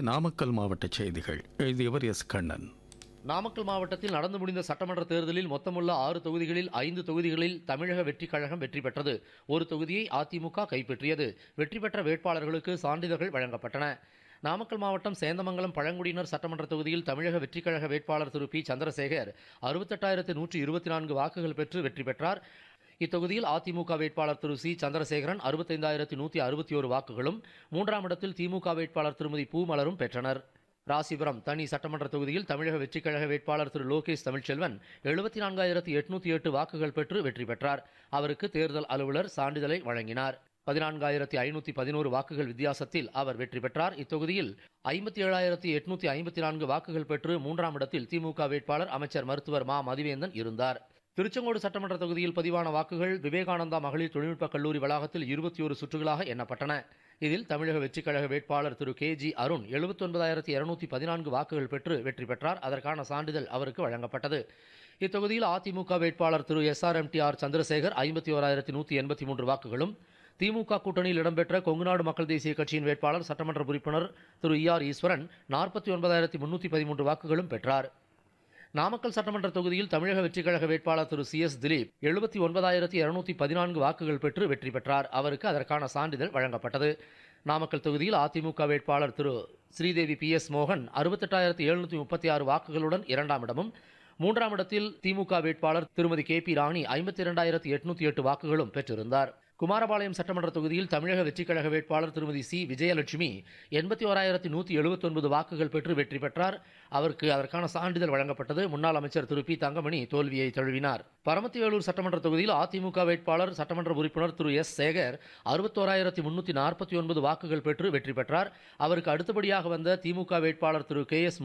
நாமக்கல் மாவட்ட செய்திகள் எழுதியவர் எஸ் கண்ணன் நாமக்கல் மாவட்டத்தில் நடந்து முடிந்த சட்டமன்ற தேர்தலில் மொத்தமுள்ள ஆறு தொகுதிகளில் ஐந்து தொகுதிகளில் தமிழக வெற்றிக் கழகம் வெற்றி பெற்றது ஒரு தொகுதியை அதிமுக கைப்பற்றியது வெற்றி பெற்ற வேட்பாளர்களுக்கு சான்றிதழ்கள் வழங்கப்பட்டன நாமக்கல் மாவட்டம் சேந்தமங்கலம் பழங்குடியினர் சட்டமன்ற தொகுதியில் தமிழக வெற்றிக் கழக வேட்பாளர் திரு பி சந்திரசேகர் அறுபத்தெட்டாயிரத்து நூற்றி இருபத்தி நான்கு வாக்குகள் பெற்று வெற்றி பெற்றார் இத்தொகுதியில் அதிமுக வேட்பாளர் திரு சி சந்திரசேகரன் அறுபத்தைந்தாயிரத்தி நூற்றி அறுபத்தி ஒரு வாக்குகளும் மூன்றாம் இடத்தில் திமுக வேட்பாளர் திருமதி பூமலரும் பெற்றனர் ராசிபுரம் தனி சட்டமன்ற தொகுதியில் தமிழக வெற்றிக் கழக வேட்பாளர் திரு லோகேஷ் தமிழ்ச்செல்வன் எழுபத்தி நான்காயிரத்தி எட்நூத்தி எட்டு வாக்குகள் பெற்று வெற்றி பெற்றார் அவருக்கு தேர்தல் அலுவலர் சான்றிதழை வழங்கினார் பதினான்காயிரத்தி ஐநூத்தி பதினோரு வாக்குகள் வித்தியாசத்தில் அவர் வெற்றி பெற்றார் இத்தொகுதியில் ஐம்பத்தி ஏழாயிரத்தி எட்நூத்தி ஐம்பத்தி நான்கு வாக்குகள் பெற்று மூன்றாம் இடத்தில் திமுக வேட்பாளர் அமைச்சர் மருத்துவர் மா மதிவேந்தன் இருந்தார் திருச்செங்கோடு சட்டமன்ற தொகுதியில் பதிவான வாக்குகள் விவேகானந்தா மகளிர் தொழில்நுட்ப கல்லூரி வளாகத்தில் இருபத்தி ஒரு சுற்றுகளாக எண்ணப்பட்டன இதில் தமிழக வெற்றிக் கழக வேட்பாளர் திரு கே ஜி அருண் எழுபத்தி ஒன்பதாயிரத்தி இருநூத்தி பதினான்கு வாக்குகள் பெற்று வெற்றி பெற்றார் அதற்கான சான்றிதழ் அவருக்கு வழங்கப்பட்டது இத்தொகுதியில் அதிமுக வேட்பாளர் திரு S R M T R Chandrasekar ஐம்பத்தி ஓராயிரத்தி நூற்றி எண்பத்தி மூன்று வாக்குகளும் திமுக கூட்டணியில் இடம்பெற்ற கொங்குநாடு மக்கள் தேசிய கட்சியின் வேட்பாளர் சட்டமன்ற உறுப்பினர் திரு இ ஆர் ஈஸ்வரன் நாற்பத்தி ஒன்பதாயிரத்தி முன்னூற்றி பதிமூன்று வாக்குகளும் பெற்றார் நாமக்கல் சட்டமன்ற தொகுதியில் தமிழக வெற்றிக் கழக வேட்பாளர் திரு சி எஸ் திலீப் எழுபத்தி ஒன்பதாயிரத்தி இருநூத்தி பதினான்கு வாக்குகள் பெற்று வெற்றி பெற்றார் அவருக்கு அதற்கான சான்றிதழ் வழங்கப்பட்டது நாமக்கல் தொகுதியில் அதிமுக வேட்பாளர் திரு ஸ்ரீதேவி பி எஸ் மோகன் அறுபத்தெட்டாயிரத்தி எழுநூற்றி முப்பத்தி ஆறு வாக்குகளுடன் இரண்டாம் இடமும் மூன்றாம் இடத்தில் திமுக வேட்பாளர் திருமதி கே பி ராணி ஐம்பத்தி இரண்டாயிரத்தி எட்நூத்தி எட்டு வாக்குகளும் பெற்றிருந்தார் குமாரபாளையம் சட்டமன்ற தொகுதியில் தமிழக வெற்றிக் கழக வேட்பாளர் திருமதி சி விஜயலட்சுமி எண்பத்தி ஓராயிரத்தி நூற்றி எழுபத்தொன்பது வாக்குகள் பெற்று வெற்றி பெற்றார் அவருக்கு அதற்கான சான்றிதழ் வழங்கப்பட்டது முன்னாள் அமைச்சர் திரு பி தங்கமணி தோல்வியை தழுவினார் பரமத்திவேலூர் சட்டமன்ற தொகுதியில் அதிமுக வேட்பாளர் சட்டமன்ற உறுப்பினர் திரு எஸ் சேகர் அறுபத்தோராயிரத்தி முன்னூற்றி நாற்பத்தி ஒன்பது வாக்குகள் பெற்று வெற்றி பெற்றார் அவருக்கு அடுத்தபடியாக வந்த திமுக வேட்பாளர் திரு கே எஸ்